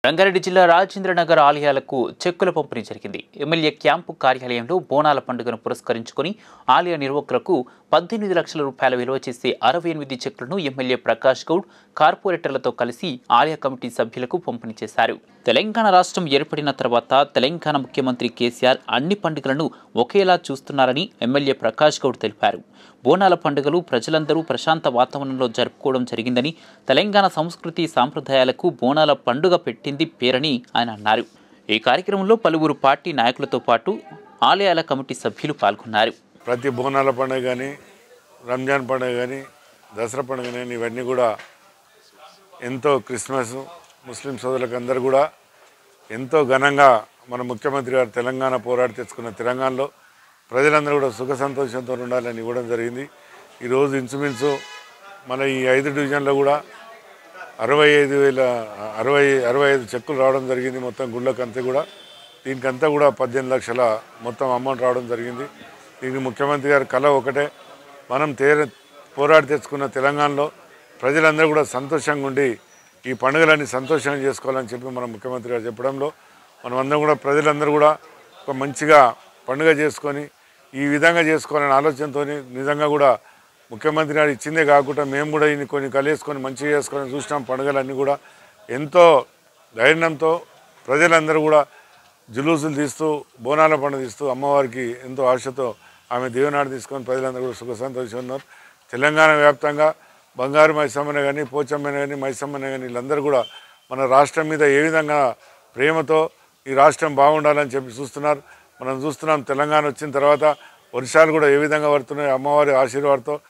రంగారెడ్డి జిల్లా రాజేంద్రనగర్ ఆలయాలకు చెక్కుల పంపిణీ జరిగింది ఎమ్మెల్యే క్యాంపు కార్యాలయంలో బోనాల పండుగను పురస్కరించుకొని ఆలయ నిర్వాహకులకు పద్దెనిమిది లక్షల రూపాయల విలువ చేసే అరవై ఎనిమిది చెక్కులను ఎమ్మెల్యే ప్రకాష్ గౌడ్ కార్పొరేటర్లతో కలిసి ఆలయ కమిటీ సభ్యులకు పంపిణీ చేశారు తెలంగాణ రాష్ట్రం ఏర్పడిన తర్వాత తెలంగాణ ముఖ్యమంత్రి కేసీఆర్ అన్ని పండుగలను ఒకేలా చూస్తున్నారని ఎమ్మెల్యే ప్రకాష్ గౌడ్ తెలిపారు బోనాల పండుగలు ప్రజలందరూ ప్రశాంత వాతావరణంలో జరుపుకోవడం జరిగిందని తెలంగాణ సంస్కృతి సాంప్రదాయాలకు బోనాల పండుగ పెట్టింది పేరని ఆయన అన్నారు ఈ కార్యక్రమంలో పలువురు పార్టీ నాయకులతో పాటు ఆలయాల కమిటీ సభ్యులు పాల్గొన్నారు ప్రతి బోనాల పండుగ కానీ రంజాన్ పండుగ కానీ దసరా పండుగ కానీ ఇవన్నీ కూడా ఎంతో క్రిస్మస్ ముస్లిం సోదరులకు అందరూ కూడా ఎంతో ఘనంగా మన ముఖ్యమంత్రి గారు తెలంగాణ పోరాడి తెచ్చుకున్న తెలంగాణలో ప్రజలందరూ కూడా సుఖ సంతోషంతో ఉండాలని ఇవ్వడం జరిగింది ఈరోజు ఇంచుమించు మన ఈ ఐదు డివిజన్లో కూడా అరవై ఐదు వేల అరవై అరవై ఐదు చెక్కులు రావడం జరిగింది మొత్తం గుళ్ళకంతా కూడా దీనికంతా కూడా పద్దెనిమిది లక్షల మొత్తం అమౌంట్ రావడం జరిగింది దీనికి ముఖ్యమంత్రి గారి కళ ఒకటే మనం తేర పోరాడి తెచ్చుకున్న తెలంగాణలో ప్రజలందరూ కూడా సంతోషంగా ఉండి ఈ పండుగలన్నీ సంతోషంగా చేసుకోవాలని చెప్పి మన ముఖ్యమంత్రి గారు చెప్పడంలో మనమందరం కూడా ప్రజలందరూ కూడా ఒక మంచిగా పండుగ చేసుకొని ఈ విధంగా చేసుకోవాలనే ఆలోచనతో నిజంగా కూడా ముఖ్యమంత్రి గారు ఇచ్చిందే కాకుండా మేము కూడా ఇన్ని కొన్ని కలిసుకొని మంచిగా చేసుకొని చూసినాం పండుగలన్నీ కూడా ఎంతో ధైర్యంతో ప్రజలందరూ కూడా జులూసులు తీస్తూ బోనాల పండుగ తీస్తూ అమ్మవారికి ఎంతో ఆశతో ఆమె దీవెనాడు తీసుకొని ప్రజలందరూ కూడా సుఖ సంతోషంగా ఉన్నారు తెలంగాణ వ్యాప్తంగా బంగారు మైసమ్మనే కానీ పోచమ్మనే కానీ మైసమ్మనే కానీ వీళ్ళందరూ కూడా మన రాష్ట్రం మీద ఏ విధంగా ప్రేమతో ఈ రాష్ట్రం బాగుండాలని చెప్పి చూస్తున్నారు మనం చూస్తున్నాం తెలంగాణ వచ్చిన తర్వాత వర్షాలు కూడా ఏ విధంగా పడుతున్నాయి అమ్మవారి ఆశీర్వాదంతో